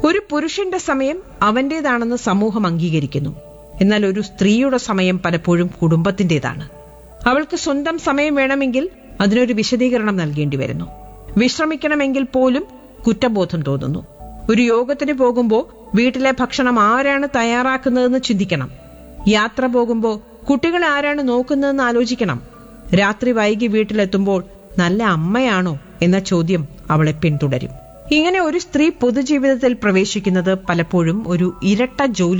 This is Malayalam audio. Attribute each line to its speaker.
Speaker 1: ഒരു പുരുഷന്റെ സമയം അവന്റേതാണെന്ന് സമൂഹം അംഗീകരിക്കുന്നു എന്നാൽ ഒരു സ്ത്രീയുടെ സമയം പലപ്പോഴും കുടുംബത്തിന്റേതാണ് അവൾക്ക് സ്വന്തം സമയം വേണമെങ്കിൽ അതിനൊരു വിശദീകരണം നൽകേണ്ടി വരുന്നു വിശ്രമിക്കണമെങ്കിൽ പോലും കുറ്റബോധം തോന്നുന്നു ഒരു യോഗത്തിന് പോകുമ്പോൾ വീട്ടിലെ ഭക്ഷണം ആരാണ് തയ്യാറാക്കുന്നതെന്ന് ചിന്തിക്കണം യാത്ര പോകുമ്പോൾ കുട്ടികളെ ആരാണ് നോക്കുന്നതെന്ന് ആലോചിക്കണം രാത്രി വൈകി വീട്ടിലെത്തുമ്പോൾ നല്ല അമ്മയാണോ എന്ന ചോദ്യം അവളെ പിന്തുടരും ഇങ്ങനെ ഒരു സ്ത്രീ പൊതുജീവിതത്തിൽ പ്രവേശിക്കുന്നത് പലപ്പോഴും ഒരു ഇരട്ട ജോലി